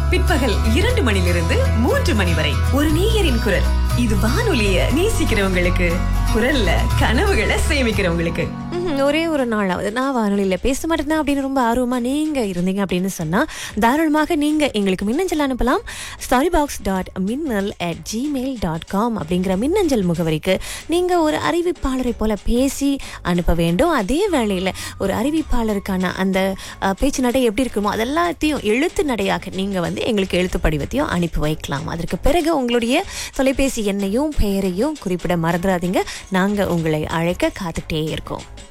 பிற்பகல் இரண்டு மணிலிருந்து மூன்று மணி வரை ஒரு நேயரின் குரல் இது வானொலிய நேசிக்கிறவங்களுக்கு குரல்ல கனவுகளை சேமிக்கிறவங்களுக்கு ம்ஹும். ஒரே ஒரு நாளாவது நான் வானொலியில் பேச மாட்டேன் அப்படின்னு ரொம்ப ஆர்வமாக நீங்கள் இருந்தீங்க அப்படின்னு சொன்னால் தாராளமாக நீங்கள் எங்களுக்கு மின்னஞ்சல் அனுப்பலாம் starry box dot Minnal at Gmail dot com அப்படிங்கிற மின்னஞ்சல் முகவரிக்கு நீங்கள் ஒரு அறிவிப்பாளரை போல பேசி அனுப்ப வேண்டும் அதே வேளையில் ஒரு அறிவிப்பாளருக்கான அந்த அஹ், பேச்சு நடை எப்படி இருக்குமோ அதெல்லாத்தையும் எழுத்து நடையாக நீங்கள் வந்து எங்களுக்கு எழுத்து படிவத்தையும் அனுப்பி வைக்கலாம் அதற்கு பிறகு உங்களுடைய தொலைபேசி எண்ணையும் பெயரையும் குறிப்பிட மறந்துடாதீங்க நாங்கள் உங்களை அழைக்க காத்துக்கிட்டே இருக்கோம்